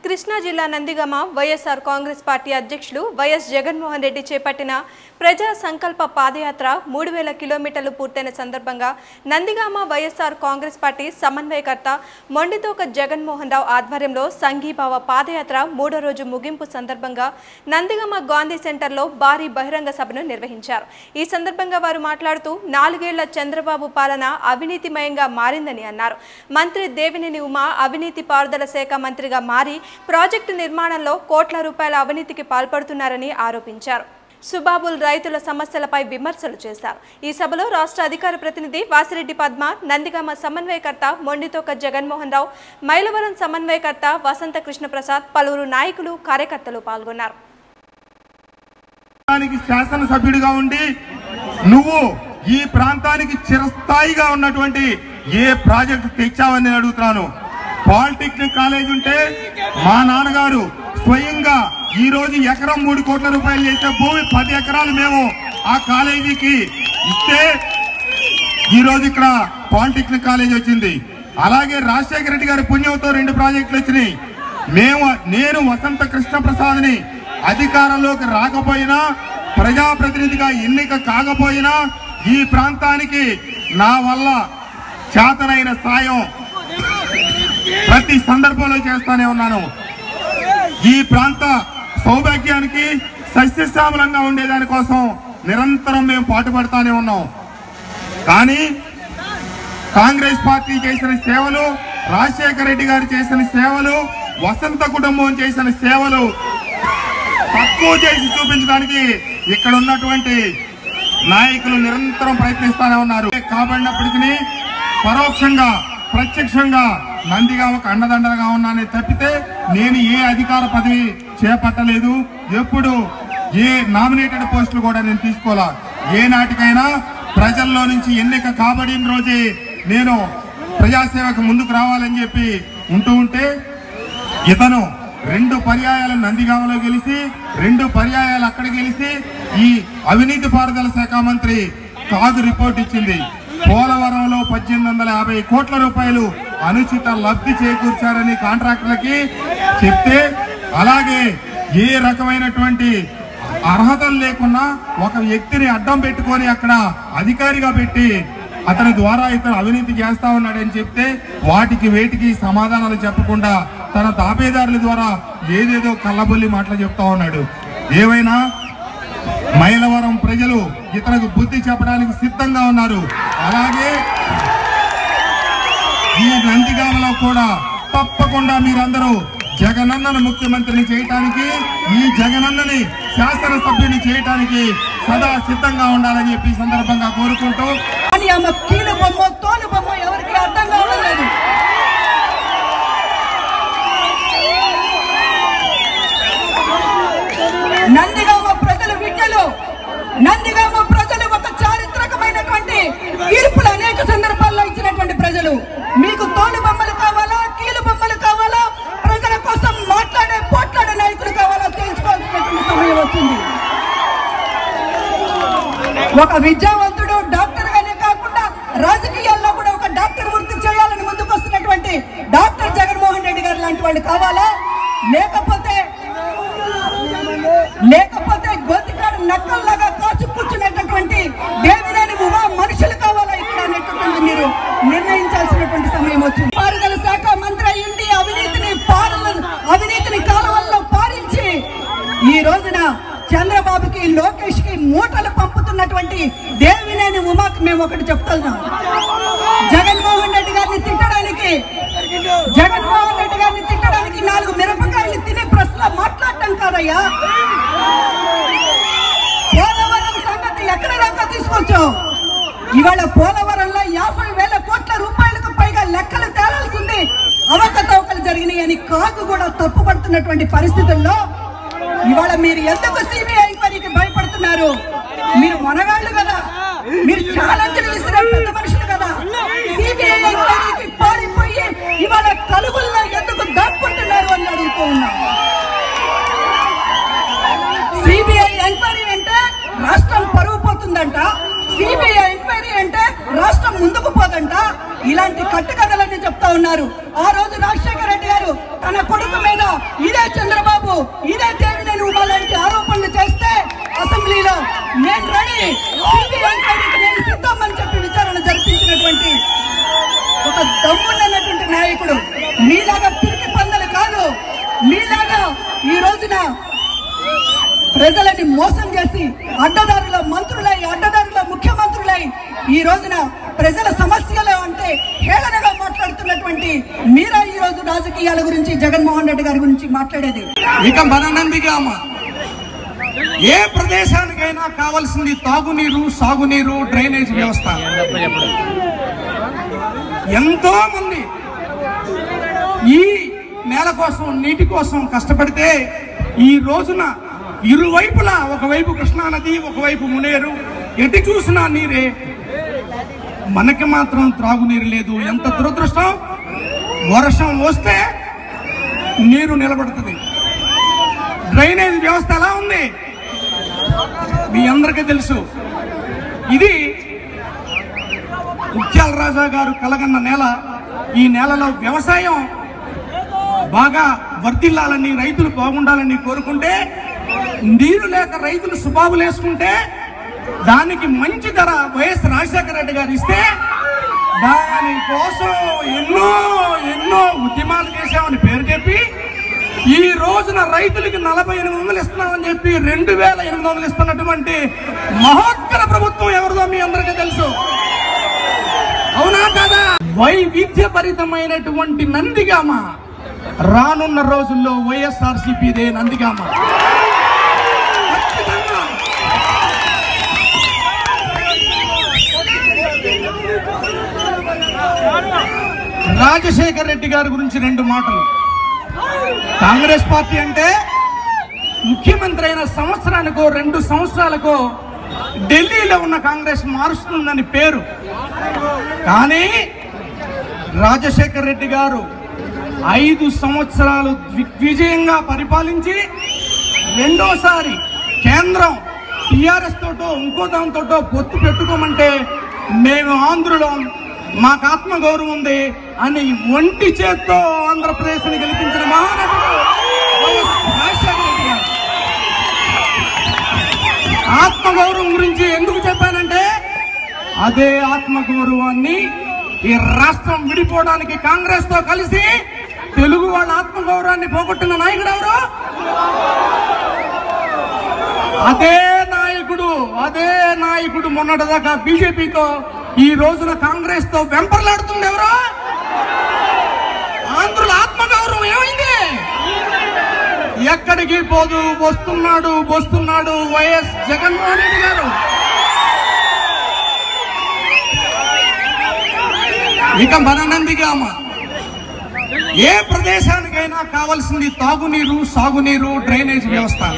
కృష్ణా జిల్లా Nandigama YSR Congress party అధ్యక్షులు YS Jaganmohan Reddy చేపట్టిన ప్రజా సంకల్ప పాదయాత్ర మూడు వేల కిలోమీటర్లు పూర్తయిన సందర్భంగా నందిగామ వైఎస్ఆర్ కాంగ్రెస్ పార్టీ సమన్వయకర్త మొండితోక జగన్మోహన్ రావు ఆధ్వర్యంలో సంఘీభావ పాదయాత్ర మూడో రోజు ముగింపు సందర్భంగా నందిగామ గాంధీ సెంటర్లో భారీ బహిరంగ సభను నిర్వహించారు ఈ సందర్భంగా వారు మాట్లాడుతూ నాలుగేళ్ల చంద్రబాబు పాలన అవినీతిమయంగా మారిందని అన్నారు మంత్రి దేవినేని ఉమా అవినీతి పారుదల శాఖ మంత్రిగా మారి ప్రాజెక్టు నిర్మాణంలో కోట్ల రూపాయల అవినీతికి పాల్పడుతున్నారని ఆరోపించారు సుబాబుల్ రైతుల సమస్యలపై విమర్శలు చేశారు ఈ సభలో రాష్ట్ర అధికార ప్రతినిధి వాసిరెడ్డి పద్మ నందిగామ సమన్వయకర్త మొండితోక జగన్మోహన్ రావు మైలవరం సమన్వయకర్త వసంత కృష్ణప్రసాద్ పలువురు నాయకులు కార్యకర్తలు పాల్గొన్నారు ప్రాంతానికి శాసనసభ్యుడిగా ఉండి నువ్వు ఈ ప్రాంతానికి చిరస్థాయిగా ఉన్నటువంటి ఏ ప్రాజెక్టు తెచ్చావని నేను అడుగుతున్నాను పాలిటెక్నిక్ కాలేజ్ ఉంటే మా నాన్నగారు స్వయంగా ఈ రోజు ఎకరం మూడు కోట్ల రూపాయలు చేసే భూమి పది ఎకరాలు మేము ఆ కాలేజీకి ఇస్తే ఈ రోజు ఇక్కడ పాలిటెక్నిక్ కాలేజ్ వచ్చింది అలాగే రాజశేఖర రెడ్డి గారి పుణ్యంతో రెండు ప్రాజెక్టులు వచ్చినాయి మేము నేను వసంత కృష్ణ ప్రసాద్ని అధికారంలోకి రాకపోయినా ప్రజాప్రతినిధిగా ఎన్నిక కాకపోయినా ఈ ప్రాంతానికి నా వల్ల చేతనైన సాయం ప్రతి సందర్భంలో చేస్తానే ఉన్నాను ఈ ప్రాంత సౌభాగ్యానికి సస్యశ్యామలంగా ఉండేదాని కోసం నిరంతరం మేము పాటుపడతానే ఉన్నాం కానీ కాంగ్రెస్ పార్టీ చేసిన సేవలు రాజశేఖర రెడ్డి గారు చేసిన సేవలు వసంత కుటుంబం చేసిన సేవలు తక్కువ చేసి చూపించడానికి ఇక్కడ ఉన్నటువంటి నాయకులు నిరంతరం ప్రయత్నిస్తానే ఉన్నారు కాబడినప్పటికీ పరోక్షంగా ప్రత్యక్షంగా నందిగా ఒక అండదండగా ఉన్నానని తప్పితే నేను ఏ అధికార పదవి చేపట్టలేదు ఎప్పుడు ఏ నామినేటెడ్ పోస్టులు కూడా నేను తీసుకోవాలా ఏ నాటికైనా ప్రజల్లో నుంచి ఎన్నిక కాబడిన రోజే నేను ప్రజాసేవకు ముందుకు రావాలని చెప్పి ఉంటూ ఉంటే ఇతను రెండు పర్యాయాలు నందిగామలో గెలిచి రెండు పర్యాయాలు అక్కడ గెలిచి ఈ అవినీతి పారుదల శాఖ మంత్రి కాదు రిపోర్ట్ ఇచ్చింది పోలవరంలో పద్దెనిమిది వందల యాభై కోట్ల రూపాయలు అనుచిత లబ్ధి చేకూర్చారని కాంట్రాక్టర్లకి చెప్తే అలాగే ఏ రకమైనటువంటి అర్హతలు లేకున్నా ఒక వ్యక్తిని అడ్డం పెట్టుకొని అక్కడ అధికారిగా పెట్టి అతని ద్వారా ఇతను అవినీతి చేస్తా ఉన్నాడని చెప్తే వాటికి వేటికి సమాధానాలు చెప్పకుండా తన తాపేదారుల ద్వారా ఏదేదో కళ్ళబొల్లి మాటలు చెప్తా ఉన్నాడు ఏవైనా మైలవరం ప్రజలు ఇతనికి బుద్ధి చెప్పడానికి సిద్ధంగా ఉన్నారు అలాగే ఈ నందిగామలో కూడా తప్పకుండా మీరందరూ జగనన్నను ముఖ్యమంత్రిని చేయటానికి ఈ జగనన్నని శాసనసభ్యుని చేయటానికి సదా సిద్ధంగా ఉండాలని చెప్పి ఈ సందర్భంగా కోరుకుంటూ కానీ ఆమె కీలు బొమ్మ తోలు బొమ్మ ఎవరికి అర్థం కావడం లేదు నందిగామ ప్రజలు విద్యలు నందిగామ ప్రజలు ఒక చారిత్రకమైనటువంటి తీర్పులు అనేక సందర్భాల్లో ఇచ్చినటువంటి ప్రజలు మీకు తోలు బొమ్మలు కావాలా కీలు బొమ్మలు కావాలా ప్రజల కోసం మాట్లాడే పోట్లాడే నాయకులు కావాలా తెలుసుకోవాల్సినటువంటి సమయం వచ్చింది ఒక విద్యావంతుడు డాక్టర్ గానే కాకుండా రాజకీయాల్లో కూడా ఒక డాక్టర్ వృత్తి చేయాలని ముందుకు వస్తున్నటువంటి డాక్టర్ జగన్మోహన్ రెడ్డి గారు లాంటి వాళ్ళు కావాలా లేకపోతే లేకపోతే గోతికాడు నక్కల్లాగా కాచు కూర్చునేటటువంటి దేవినేని ఉమా మనుషులు కావాలా ఇక్కడ అనేటటువంటి మీరు నిర్ణయించాల్సినటువంటి సమయం వచ్చింది పారుదల శాఖ మంత్రి అయ్యింది అవినీతిని పారుల అవినీతిని కాలువల్లో పారించి ఈ రోజున చంద్రబాబుకి లోకేష్ కి మూటలు పంపుతున్నటువంటి దేవినేని ఉమాకి మేము ఒకటి చెప్తున్నాం జగన్మోహన్ రెడ్డి గారిని తిట్టడానికి జగన్మోహన్ రెడ్డి గారిని తిట్టడానికి నాలుగు మిరపకాయలు తినే ప్రశ్న మాట్లాడటం కాదయ్యా పోలవరం సంగతి ఎక్కడ దాకా తీసుకొచ్చావు ఇవాళ పోలవరంలో యాభై వేల కోట్ల రూపాయలకు పైగా లెక్కలు తేలాల్సింది అవకతవకలు జరిగినాయి అని కాదు కూడా తప్పుపడుతున్నటువంటి పరిస్థితుల్లో ఇవాళ మీరు ఎందుకు సిబిఐ ఎంక్వైరీకి భయపడుతున్నారు మీరు మొనగాళ్ళు కదా మీరు ఛాలెంజ్లు విసిరే పెద్ద మనుషులు కదా సిబిఐ ఎంక్వైరీకి పారిపోయి ఇవాళ కలుగుల్లో ఎందుకు దాక్కుంటున్నారు అని అడుగుతూ ఉన్నా సిబిఐ ఎంక్వైరీ అంటే రాష్ట్రం పరువు పోతుందంట సిబిఐ ఎంక్వైరీ అంటే రాష్ట్రం ముందుకు పోదంట ఇలాంటి కట్టుకథలన్నీ చెప్తా ఉన్నారు ఆ రోజు రాజశేఖర రెడ్డి గారు తన కొడుకు మీద ఇదే చంద్రబాబు ఇదే దేవినేని ఉమా లాంటి ఆరోపణలు చేస్తే అసెంబ్లీలో నేను రెడీ సిబిఐ ఎంక్వైరీకి నేను సిద్ధం అని చెప్పి విచారణ జరిపించినటువంటి ఒక దమ్మున్నటువంటి నాయకుడు మీలాగా పిరికి పందలు కాదు మీలాగా ఈ రోజున ప్రజలని మోసం చేసి అడ్డదారుల మంత్రులై అడ్డదారుల ముఖ్యమంత్రులై ఈ రోజున ప్రజల సమస్యలు అంటే హేళనగా మాట్లాడుతున్నటువంటి మీరా ఈ రోజు రాజకీయాల గురించి జగన్మోహన్ రెడ్డి గారి గురించి మాట్లాడేది ఇక మననందిగామ ఏ ప్రదేశానికైనా కావాల్సింది తాగునీరు సాగునీరు డ్రైనేజ్ వ్యవస్థ ఎంతో మంది ఈ నేల కోసం నీటి కోసం కష్టపడితే ఈ రోజున ఇరువైపులా ఒకవైపు కృష్ణానది ఒకవైపు మునేరు ఎటు చూసినా నీరే మనకి మాత్రం త్రాగునీరు లేదు ఎంత దురదృష్టం వర్షం వస్తే నీరు నిలబడుతుంది డ్రైనేజ్ వ్యవస్థ ఎలా ఉంది మీ అందరికీ తెలుసు ఇది ముత్యాల రాజా గారు కలగన్న నేల ఈ నేలలో వ్యవసాయం బాగా వర్ధిల్లాలని రైతులు బాగుండాలని కోరుకుంటే నీరు లేక రైతులు సుబాబులు వేసుకుంటే దానికి మంచి ధర వైఎస్ రాజశేఖర రెడ్డి గారు ఇస్తే దానికోసం ఎన్నో ఎన్నో ఉద్యమాలు చేశామని పేరు చెప్పి ఈ రోజున రైతులకి నలభై ఎనిమిది వందలు ఇస్తున్నామని చెప్పి రెండు వేల ఎనిమిది వందలు ఇస్తున్నటువంటి మహోత్తర ప్రభుత్వం ఎవరిదో మీ అందరికీ తెలుసు అవునా కాదా వైవిధ్య భరితమైనటువంటి నందిగామ రానున్న రోజుల్లో వైఎస్ఆర్ సిపిదే నందిగామ ఖచ్చితంగా. రాజశేఖర రెడ్డి గారి గురించి రెండు మాటలు కాంగ్రెస్ పార్టీ అంటే ముఖ్యమంత్రి అయిన సంవత్సరానికో రెండు సంవత్సరాలకో ఢిల్లీలో ఉన్న కాంగ్రెస్ మారుస్తుందని పేరు కానీ రాజశేఖర్ రెడ్డి గారు ఐదు సంవత్సరాలు దిగ్విజయంగా పరిపాలించి రెండోసారి కేంద్రం టిఆర్ఎస్ తోటో ఇంకో దాంతోటో పొత్తు పెట్టుకోమంటే మేము ఆంధ్రులో మాకు ఆత్మగౌరవం ఉంది అని ఒంటి చేత్తో ఆంధ్రప్రదేశ్ని గెలిపించిన మహానటుడు వైఎస్ రాజశేఖర రెడ్డి గారు ఆత్మగౌరవం గురించి ఎందుకు చెప్పానంటే అదే ఆత్మగౌరవాన్ని ఈ రాష్ట్రం విడిపోవడానికి కాంగ్రెస్ తో కలిసి తెలుగు వాళ్ళ ఆత్మగౌరవాన్ని పోగొట్టిన నాయకుడు ఎవరు అదే నాయకుడు అదే నాయకుడు మొన్నటిదాకా బీజేపీతో ఈ రోజున కాంగ్రెస్ తో వెంపర్లాడుతుంది ఎవరు ఆంధ్రుల ఆత్మగౌరవం ఏమైంది ఎక్కడికి పోదు వస్తున్నాడు వస్తున్నాడు వైఎస్ జగన్మోహన్ రెడ్డి గారు ఇక మననందిగామ ఏ ప్రదేశానికైనా కావాల్సింది తాగునీరు సాగునీరు డ్రైనేజ్ వ్యవస్థ